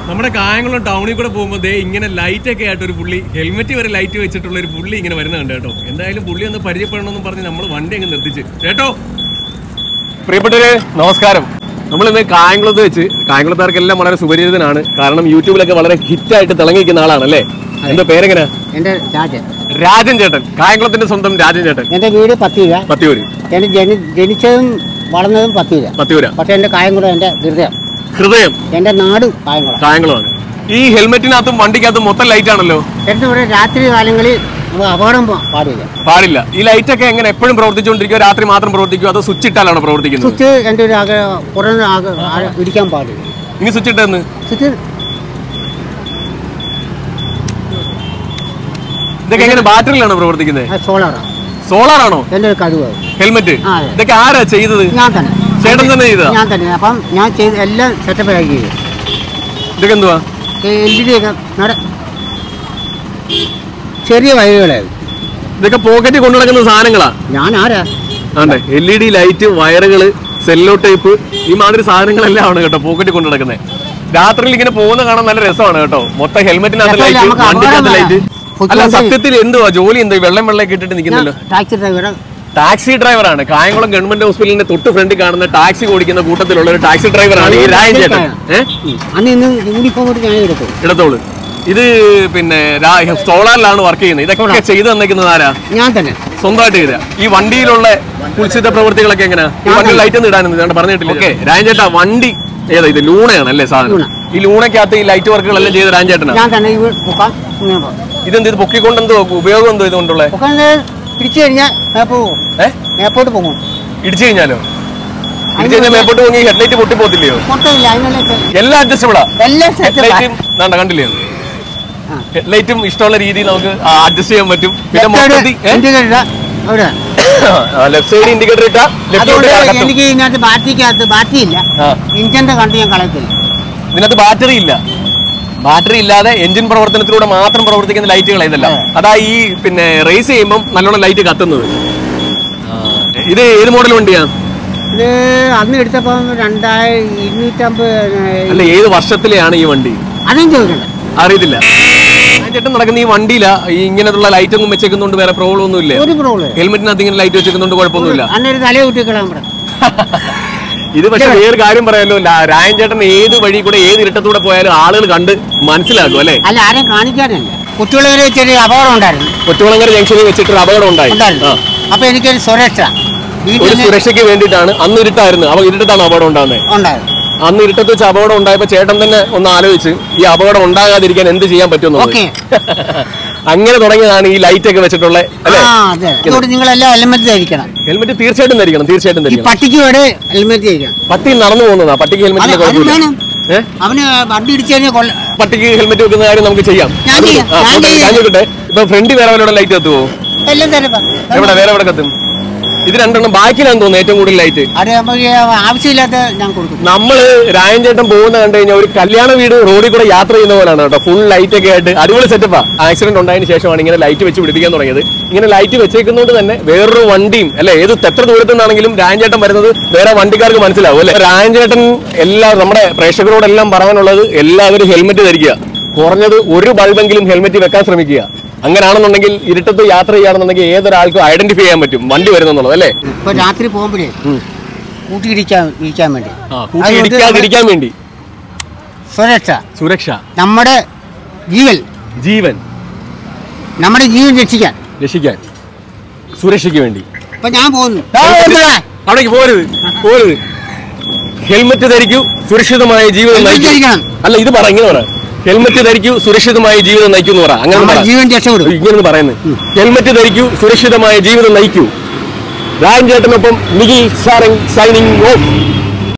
നമ്മുടെ കായംകുളം ടൗണിൽ കൂടെ പോകുമ്പോൾ ദേ ഇങ്ങനെ ലൈറ്റ് ഒക്കെ ആയിട്ട് ഒരു പുള്ളി ഹെൽമെറ്റ് വരെ ലൈറ്റ് വെച്ചിട്ടുള്ള ഒരു പുള്ളി ഇങ്ങനെ വരുന്നുണ്ട് കേട്ടോ എന്തായാലും പുള്ളി ഒന്ന് പരിചയപ്പെടണമെന്ന് പറഞ്ഞ് നമ്മൾ വണ്ടി അങ്ങ് നിർത്തിച്ച് കേട്ടോ പ്രിയപ്പെട്ടവരെ നമസ്കാരം നമ്മൾ ഇന്ന് കായംകുളത്ത് വെച്ച് കായംകുളത്തുകാർക്കെല്ലാം വളരെ സുപരിചിതനാണ് കാരണം യൂട്യൂബിലൊക്കെ വളരെ ഹിറ്റായിട്ട് തിളങ്ങിക്കുന്ന ആളാണ് അല്ലേ എന്റെ പേരെങ്ങനെ എൻ്റെ രാജൻ രാജൻ ചേട്ടൻ കായംകുളത്തിന്റെ സ്വന്തം രാജൻ ചേട്ടൻ എൻ്റെ വീട് പത്തീര പത്തിയൂര് എൻ്റെ ജനി ജനിച്ചതും വളർന്നതും പത്തീര പത്തിയൂര പക്ഷെ എൻ്റെ കായംകുളം എൻ്റെ ഹൃദയം ഹൃദയം എൻ്റെ നാട് കായംകുളം കായംകുളമാണ് ഈ ഹെൽമെറ്റിനകത്തും വണ്ടിക്കകത്തും മൊത്തം ലൈറ്റ് ആണല്ലോ എൻ്റെ ഇവിടെ രാത്രി കാലങ്ങളിൽ നമുക്ക് അപകടം പ- പാടില്ല പാടില്ല ഈ ലൈറ്റ് ഒക്കെ എങ്ങനെ എപ്പോഴും പ്രവർത്തിച്ചുകൊണ്ടിരിക്കുക രാത്രി മാത്രം പ്രവർത്തിക്കുക അതോ സ്വിച്ച് ഇട്ടാലാണോ പ്രവർത്തിക്കുന്നത് സ്വിച്ച് എൻ്റെ ഒരു ആകെ കുറഞ്ഞ ആകെ ആകെ ഇടിക്കാൻ പാടില്ല ഇനി സ്വിച്ച് ഇട്ടെന്ന് സ്വിച്ച് ഇതൊക്കെ എങ്ങനെ ബാറ്ററിയിലാണോ പ്രവർത്തിക്കുന്നത് സോളാറാണ് സോളാർ ആണോ എൻ്റെ ഒരു കഴിവ് ഹെൽമെറ്റ് ആ, അതെ. ഇതൊക്കെ ആരാ ചെയ്തത് ഞാൻ തന്നെ ചേട്ടൻ തന്നെ ചെയ്തതാ ഞാൻ തന്നെ അപ്പം ഞാൻ ചെയ്ത് എല്ലാം സെറ്റപ്പ് ആക്കി ചെയ്തു ഇതൊക്കെ എന്തുവാ എൽ ഇ ഡി ഒക്കെ നട ചെറിയ വയറുകളായിരുന്നു ഇതൊക്കെ പോക്കറ്റിൽ കൊണ്ടു നടക്കുന്ന സാധനങ്ങളാ ഞാൻ ആരാ ആണ്ടെ എൽ ഇ ഡി ലൈറ്റ് വയറുകള് സെല്ലോ ടേപ്പ് ഈ മാതിരി സാധനങ്ങളെല്ലാം ആണ് കേട്ടോ പോക്കറ്റിൽ കൊണ്ടു നടക്കുന്നത് രാത്രിയിൽ ഇങ്ങനെ പോകുന്ന കാണാൻ നല്ല രസമാണ് കേട്ടോ മൊത്തം ഹെൽമെറ്റിനകത്ത് രസമല്ല, ലൈറ്റ് നമുക്ക് വണ്ടിക്കകത്ത് അപകടം ലൈറ്റ് വരാം. അല്ല കൊച്ചു സത്യത്തിൽ എന്തുവാ ജോലി എന്താ ഈ വെള്ളം വെള്ളം ഇട്ടിട്ട് നിൽക്കുന്നല്ലോ ടാക്സി ഡ്രൈവറെ ടാക്സി ഡ്രൈവറാണ് കായംകുളം ഗവൺമെന്റ് ഹോസ്പിറ്റലിന്റെ തൊട്ട് ഫ്രണ്ടിൽ കാണുന്ന ടാക്സി ഓടിക്കുന്ന കൂട്ടത്തിലുള്ള ഒരു ടാക്സി ഡ്രൈവറാണ് ഈ രായൻ ചേട്ടൻ ഏഹ് അന്ന് ഇന്ന് യൂണിഫോം ഇട്ട് ഞാൻ എടുത്തു ഇടത്തോള് ഇത് പിന്നെ സോളാറിലാണ് വർക്ക് ചെയ്യുന്നത് ഇതൊക്കെ ചെയ്തു തന്നിരിക്കുന്നത് ആരാ ഞാൻ തന്നെ സ്വന്തമായിട്ട് ചെയ്ത ഈ വണ്ടിയിലുള്ള കുൽസിത പ്രവൃത്തികളൊക്കെ എങ്ങനെയാ ഈ വണ്ടി ലൈറ്റ് ഒന്നും ഇടാനൊന്നും ഞാൻ പറഞ്ഞിട്ടില്ല ഓക്കെ രാജൻ ചേട്ടാ വണ്ടി ഏതാ ഇത് ലൂണയാണ് അല്ലേ സാധനം ലൂണ. ഈ ലൂണയ്ക്കകത്ത് ഈ ലൈറ്റ് വർക്കുകളെല്ലാം ചെയ്ത രാജൻ ചേട്ടനാ ഞാൻ തന്നെ ഇവ പൊക്കാൻ ഇങ്ങനെ പോകും ഇതെന്ത് ഇത് പൊക്കിക്കൊണ്ട് എന്തോ ഉപയോഗം എന്തോ ഇതുകൊണ്ടുള്ള പൊക്കാൻ പിടിച്ചു കഴിഞ്ഞാൽ മേപ്പ് പോകും ഏഹ് മേപ്പോട്ട് പോകും ഇടിച്ചു കഴിഞ്ഞാലോ ഇടിച്ചു കഴിഞ്ഞാൽ മേപ്പോട്ട് പോയി ഹെഡ്ലൈറ്റ് പൊട്ടി പോത്തില്ലയോ പൊട്ടില്ല അതിനെല്ലാം എല്ലാം അഡ്ജസ്റ്റബിളാ എല്ലാം സെറ്റ് ഹെഡ്ലൈറ്റും വേണ്ട കണ്ടില്ലേ ആ. ഹെഡ്ലൈറ്റും ഇഷ്ടമുള്ള രീതിയിൽ നമുക്ക് അഡ്ജസ്റ്റ് ചെയ്യാൻ പറ്റും പിന്നെ മൊത്തത്തിൽ ഇൻഡിക്കേറ്റർ അവിടെ ലെഫ്റ്റ് സൈഡ് ഇൻഡിക്കേറ്റർ ഇട്ടാ അതുകൊണ്ട് ലെഫ്റ്റ് എനിക്ക് ഇതിനകത്ത് ബാറ്ററിക്കകത്ത് ബാറ്ററി ഇല്ല ആ. ഇഞ്ചിന്റെ കണ്ട് ഞാൻ കളയത്തില്ല ഇതിനകത്ത് ബാറ്ററി ഇല്ല ബാറ്ററി ഇല്ലാതെ എഞ്ചിൻ പ്രവർത്തനത്തിലൂടെ മാത്രം പ്രവർത്തിക്കുന്ന ലൈറ്റുകൾ ഇതല്ല അതെ. അതാ ഈ പിന്നെ റേസ് ചെയ്യുമ്പോൾ നല്ലോണം ലൈറ്റ് കത്തുന്നത് ഇത് ഏത് മോഡൽ വണ്ടിയാ ഇത് അന്ന് എടുത്തപ്പം രണ്ടായിരം ഇരുന്നൂറ്റമ്പത് അല്ല ഏത് വർഷത്തിലെയാണ് ഈ വണ്ടി അതും ചോദിക്കണ്ട അറിയത്തില്ല ഞാൻ ചേട്ടൻ നടക്കുന്ന ഈ വണ്ടിയില ഈ ഇങ്ങനത്തുള്ള ലൈറ്റ് ഒന്നും വെച്ചേക്കുന്നോണ്ട് വേറെ പ്രോബ്ലം ഒന്നും ഇല്ല ഒരു പ്രോബ്ലം ഹെൽമെറ്റിനകത്ത് ഇങ്ങനെ ലൈറ്റ് വെച്ചേക്കുന്നോണ്ട് കുഴപ്പമൊന്നുമില്ല അന്നൊരു തല കുട്ടിക്കളാൻ ഇവിടെ ഇത് പക്ഷെ വേറെ കാര്യം പറയാലോ ലാ- രായൻ ചേട്ടൻ ഏത് വഴി കൂടെ ഏത് ഇരുട്ടത്തൂടെ പോയാലും ആളുകൾ കണ്ട് മനസ്സിലാക്കും അല്ലെ അല്ല ആരെയും കാണിക്കാനല്ല കുട്ടികളെ ഒരു ചെറിയ അപകടം ഉണ്ടായിരുന്നു കൊച്ചുകുളങ്ങര ജംഗ്ഷനിൽ വെച്ചിട്ട് ഒരു അപകടം ഉണ്ടായി ഉണ്ടായിരുന്നു ആ. അപ്പൊ എനിക്കൊരു സുരക്ഷ ഒരു വീട്ടിൽ സുരക്ഷയ്ക്ക് വേണ്ടിയിട്ടാണ് അന്ന് ഇരുട്ടായിരുന്നു അപ്പൊ ഇരുട്ടത്താണ് അപകടം ഉണ്ടാകുന്നത് ഉണ്ടായിരുന്നു അന്ന് ഇരുട്ടത്ത് വെച്ച് അപകടം ഉണ്ടായപ്പോ ചേട്ടൻ തന്നെ ഒന്ന് ആലോചിച്ച് ഈ അപകടം ഉണ്ടാകാതിരിക്കാൻ എന്ത് ചെയ്യാൻ പറ്റുമെന്നുള്ളത് ഓക്കെ അങ്ങനെ തുടങ്ങിയതാണ് ഈ ലൈറ്റ് ഒക്കെ വെച്ചിട്ടുള്ള അല്ലെ ആ അതെ അതുകൊണ്ട് നിങ്ങളെല്ലാം ഹെൽമെറ്റ് ധരിക്കണം ഹെൽമെറ്റ് തീർച്ചയായിട്ടും ധരിക്കണം തീർച്ചയായിട്ടും ഈ ധരിക്കണം പട്ടിക്ക് വരെ ഹെൽമെറ്റ് ധരിക്കണം പട്ടി നടന്നു പോകുന്നതാ പട്ടിക്ക് അത് ഹെൽമെറ്റിന്റെ അത് കുഴപ്പമില്ല വേണം ഏഹ് അവന് വണ്ടി ഇടിച്ചു കഴിഞ്ഞാൽ കൊല്ല പട്ടിക്ക് ഹെൽമെറ്റ് വെക്കുന്ന കാര്യം നമുക്ക് ചെയ്യാം ഞാൻ അത് ചെയ്യാം, ആ, ഞാൻ പോട്ടെ, ചെയ്യാം. ഞാൻ ചോദിക്കട്ടെ ഇപ്പൊ ഫ്രണ്ട് വേറെ വല്ല ലൈറ്റ് കത്തുവോ എല്ലാം തരപ്പാ എവിടെ വേറെ എവിടെ കത്തും ഇത് രണ്ടെണ്ണം ബാക്കിലാന്ന് തോന്നുന്നു ഏറ്റവും കൂടുതൽ ലൈറ്റ് അത് നമുക്ക് ആവശ്യമില്ലാത്ത ഞാൻ കൊടുക്കും നമ്മള് രായൻ ചേട്ടൻ പോകുന്ന കണ്ടു കഴിഞ്ഞാൽ ഒരു കല്യാണ വീട് റോഡിൽ കൂടെ യാത്ര ചെയ്യുന്ന പോലാണ് കേട്ടോ ഫുൾ ലൈറ്റ് ഒക്കെ ആയിട്ട് അടിപൊളി സെറ്റപ്പാ ആക്സിഡന്റ് ഉണ്ടായതിനു ശേഷമാണ് ഇങ്ങനെ ലൈറ്റ് വെച്ച് പിടിപ്പിക്കാൻ തുടങ്ങിയത് ഇങ്ങനെ ലൈറ്റ് വെച്ചേക്കുന്നതുകൊണ്ട് തന്നെ വേറൊരു വണ്ടിയും അല്ലെ ഏത് എത്ര ദൂരത്തു നിന്നാണെങ്കിലും രായൻ ചേട്ടൻ വരുന്നത് വേറെ വണ്ടിക്കാർക്ക് മനസ്സിലാവും അല്ലെ രായൻ ചേട്ടൻ എല്ലാ നമ്മുടെ പ്രേക്ഷകരോടെല്ലാം പറയാനുള്ളത് എല്ലാവരും ഹെൽമെറ്റ് ധരിക്കുക കുറഞ്ഞത് ഒരു ബൾബെങ്കിലും ഹെൽമെറ്റ് വെക്കാൻ ശ്രമിക്കുക അങ്ങനെയാണെന്നുണ്ടെങ്കിൽ ഇരുട്ടത്ത് യാത്ര ചെയ്യുകയാണെന്നുണ്ടെങ്കിൽ ഏതൊരാൾക്കും ഐഡന്റിഫൈ ചെയ്യാൻ പറ്റും വണ്ടി വരുന്നുള്ളത് അല്ലേ ഇപ്പൊ രാത്രി പോകുമ്പോഴേ കൂട്ടിയിടിക്കാൻ ഇരിക്കാൻ വേണ്ടി കൂട്ടി അതുകൊണ്ട് ഇടിക്കാതിരിക്കാൻ വേണ്ടി സുരക്ഷ സുരക്ഷ നമ്മുടെ ജീവൻ ജീവൻ നമ്മുടെ ജീവൻ രക്ഷിക്കാൻ രക്ഷിക്കാൻ സുരക്ഷയ്ക്ക് വേണ്ടി ഇപ്പൊ ഞാൻ പോകുന്നു അവിടേക്ക് പോരുത് പോരുത് ഹെൽമെറ്റ് ധരിക്കൂ സുരക്ഷിതമായ ജീവിതം Helmet നയിക്കൂ ധരിക്കണം. അല്ല ഇത് പറ ഇങ്ങനെ പറ ഹെൽമെറ്റ് ധരിക്കൂ സുരക്ഷിതമായ ജീവിതം നയിക്കൂ എന്ന് പറ അങ്ങനെ നമ്മുടെ പറ ജീവൻ രക്ഷപ്പെടും ഇങ്ങനെ പറയുന്നത് ഹെൽമെറ്റ് ധരിക്കൂ സുരക്ഷിതമായ ജീവിതം നയിക്കൂ രാജൻ ചേട്ടനൊപ്പം നിഖിൽ സാരംഗ് സൈനിങ് ഓഫ്